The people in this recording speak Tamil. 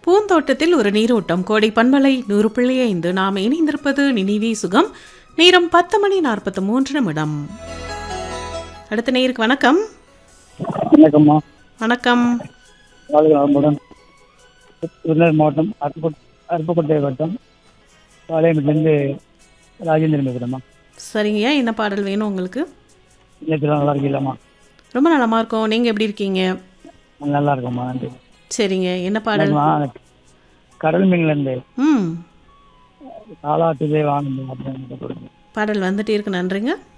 பூந்தோட்டத்தில் ஒரு நீரோட்டம் கோடை பண்பலை நூறு புள்ளி ஐந்து நாம் இணைந்திருப்பது நினைவே சுகம் நேரம் பத்து மணி நாற்பத்தி மூன்று நிமிடம் அடுத்த நேருக்கு வணக்கம் வணக்கம்மா வணக்கம் வாழ்க வளமுடன் திருநெல்வேலி மாவட்டம் அருப்புக்கோட்டை அருப்புக்கோட்டை வட்டம் பாளையமேட்டிலேருந்து ராஜேந்திரன் பேசுகிறேம்மா சரிங்கய்யா என்ன பாடல் வேணும் உங்களுக்கு நேற்று நல்லா இருக்கீங்களாம்மா ரொம்ப நலமா இருக்கோம் நீங்கள் எப்படி இருக்கீங்க நல்லா இருக்கம்மா நன்றி சரிங்க என்ன பாடல் நான் கடல் மீன்லேருந்து ம் தாளாட்டுதே வாங்க அப்படின்னு கொடுங்க பாடல் வந்துட்டே இருக்கு நன்றிங்க